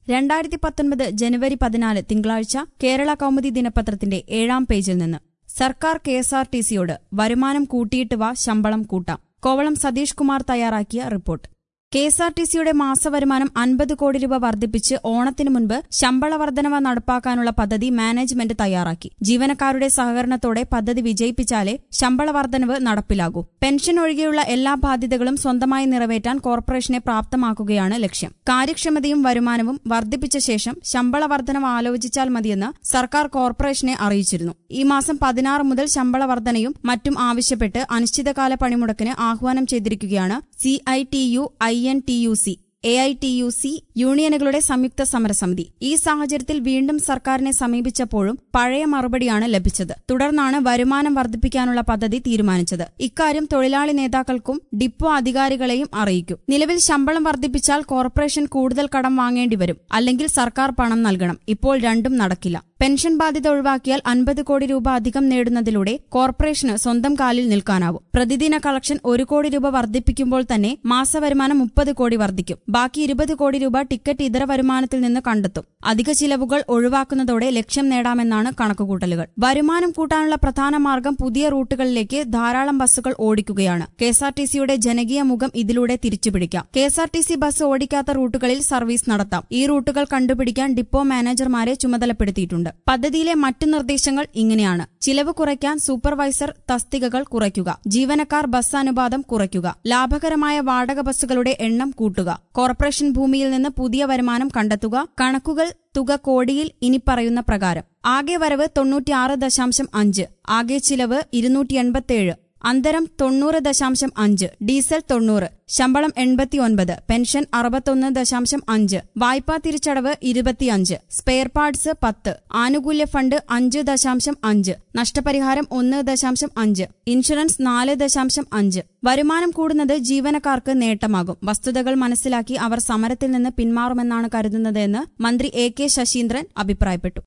രണ്ടായിരത്തി പത്തൊൻപത് ജനുവരി പതിനാല് തിങ്കളാഴ്ച കേരള കൗമുദി ദിനപത്രത്തിന്റെ ഏഴാം പേജിൽ നിന്ന് സർക്കാർ കെ എസ് ആർ ടി സിയോട് വരുമാനം കൂട്ടിയിട്ട് വാ ശമ്പളം കൂട്ടാം കോവളം സതീഷ് കുമാർ തയ്യാറാക്കിയ report K S R T സിയുടെ മാസവരുമാനം അൻപത് കോടി രൂപ വർദ്ധിപ്പിച്ച് ഓണത്തിന് മുൻപ് ശമ്പള വർധനവ് നടപ്പാക്കാനുള്ള പദ്ധതി മാനേജ്മെന്റ് തയ്യാറാക്കി ജീവനക്കാരുടെ സഹകരണത്തോടെ പദ്ധതി വിജയിപ്പിച്ചാലേ ശമ്പള വർധനവ് നടപ്പിലാകൂ പെൻഷൻ ഒഴികെയുള്ള എല്ലാ ബാധ്യതകളും സ്വന്തമായി നിറവേറ്റാൻ കോർപ്പറേഷനെ പ്രാപ്തമാക്കുകയാണ് ലക്ഷ്യം കാര്യക്ഷമതയും വരുമാനവും വർദ്ധിപ്പിച്ച ശേഷം ശമ്പള വർധനവ് ആലോചിച്ചാൽ മതിയെന്ന് സർക്കാർ കോർപ്പറേഷനെ അറിയിച്ചിരുന്നു ഈ മാസം പതിനാറ് മുതൽ ശമ്പള വർധനയും മറ്റും ആവശ്യപ്പെട്ട് അനിശ്ചിതകാല പണിമുടക്കിന് ആഹ്വാനം ചെയ്തിരിക്കുകയാണ് C I T U I N T U C A I T U C യൂണിയനുകളുടെ സംയുക്ത സമരസമിതി ഈ സാഹചര്യത്തിൽ വീണ്ടും സർക്കാരിനെ സമീപിച്ചപ്പോഴും പഴയ മറുപടിയാണ് ലഭിച്ചത് തുടർന്നാണ് വരുമാനം വർദ്ധിപ്പിക്കാനുള്ള പദ്ധതി തീരുമാനിച്ചത് ഇക്കാര്യം തൊഴിലാളി നേതാക്കൾക്കും ഡിപ്പോ അധികാരികളെയും അറിയിക്കും നിലവിൽ ശമ്പളം വർദ്ധിപ്പിച്ചാൽ കോർപ്പറേഷൻ കൂടുതൽ കടം വാങ്ങേണ്ടി വരും അല്ലെങ്കിൽ സർക്കാർ പണം നൽകണം ഇപ്പോൾ രണ്ടും നടക്കില്ല പെൻഷൻ ബാധ്യത ഒഴിവാക്കിയാൽ അൻപത് കോടി രൂപ അധികം നേടുന്നതിലൂടെ കോർപ്പറേഷന് സ്വന്തം കാലിൽ നിൽക്കാനാവും പ്രതിദിന കളക്ഷൻ ഒരു കോടി രൂപ വർദ്ധിപ്പിക്കുമ്പോൾ തന്നെ മാസവരുമാനം മുപ്പത് കോടി വർദ്ധിക്കും ബാക്കി ഇരുപത് കോടി രൂപ ടിക്കറ്റ് ഇതര വരുമാനത്തിൽ നിന്ന് കണ്ടെത്തും അധിക ചിലവുകൾ ഒഴിവാക്കുന്നതോടെ ലക്ഷ്യം നേടാമെന്നാണ് കണക്കുകൂട്ടലുകൾ വരുമാനം കൂട്ടാനുള്ള പ്രധാന മാർഗം പുതിയ റൂട്ടുകളിലേക്ക് ധാരാളം ബസ്സുകൾ ഓടിക്കുകയാണ് കെഎസ്ആർടിസിയുടെ ജനകീയ മുഖം ഇതിലൂടെ തിരിച്ചുപിടിക്കാം കെഎസ്ആർടിസി ബസ് ഓടിക്കാത്ത റൂട്ടുകളിൽ സർവീസ് നടത്താം ഈ റൂട്ടുകൾ കണ്ടുപിടിക്കാൻ ഡിപ്പോ മാനേജർമാരെ ചുമതലപ്പെടുത്തിയിട്ടുണ്ട് പദ്ധതിയിലെ മറ്റു നിർദ്ദേശങ്ങൾ ഇങ്ങനെയാണ് ചിലവ് കുറയ്ക്കാൻ സൂപ്പർവൈസർ തസ്തികകൾ കുറയ്ക്കുക ജീവനക്കാർ ബസ് അനുപാതം കുറയ്ക്കുക ലാഭകരമായ വാടക ബസ്സുകളുടെ എണ്ണം കൂട്ടുക കോർപ്പറേഷൻ ഭൂമിയിൽ നിന്ന് പുതിയ വരുമാനം കണ്ടെത്തുക കണക്കുകൾ തുക കോടിയിൽ ഇനി പറയുന്ന പ്രകാരം ആകെ വരവ് തൊണ്ണൂറ്റിയാറ് ദശാംശം അഞ്ച് ആകെ ചിലവ് ഇരുന്നൂറ്റി എൺപത്തിയേഴ് അന്തരം തൊണ്ണൂറ് ദശാംശം അഞ്ച് ഡീസൽ തൊണ്ണൂറ് ശമ്പളം എൺപത്തിയൊൻപത് പെൻഷൻ അറുപത്തൊന്ന് ദശാംശം അഞ്ച് വായ്പാ തിരിച്ചടവ് ഇരുപത്തിയഞ്ച് സ്പെയർ പാർട്സ് പത്ത് ആനുകൂല്യ ഫണ്ട് അഞ്ച് ദശാംശം അഞ്ച് നഷ്ടപരിഹാരം ഒന്ന് ദശാംശം അഞ്ച് ഇൻഷുറൻസ് നാല് ദശാംശം അഞ്ച് വരുമാനം കൂടുന്നത് ജീവനക്കാർക്ക് നേട്ടമാകും വസ്തുതകൾ മനസ്സിലാക്കി അവർ സമരത്തിൽ നിന്ന് പിന്മാറുമെന്നാണ് കരുതുന്നതെന്ന് മന്ത്രി എ കെ ശശീന്ദ്രൻ അഭിപ്രായപ്പെട്ടു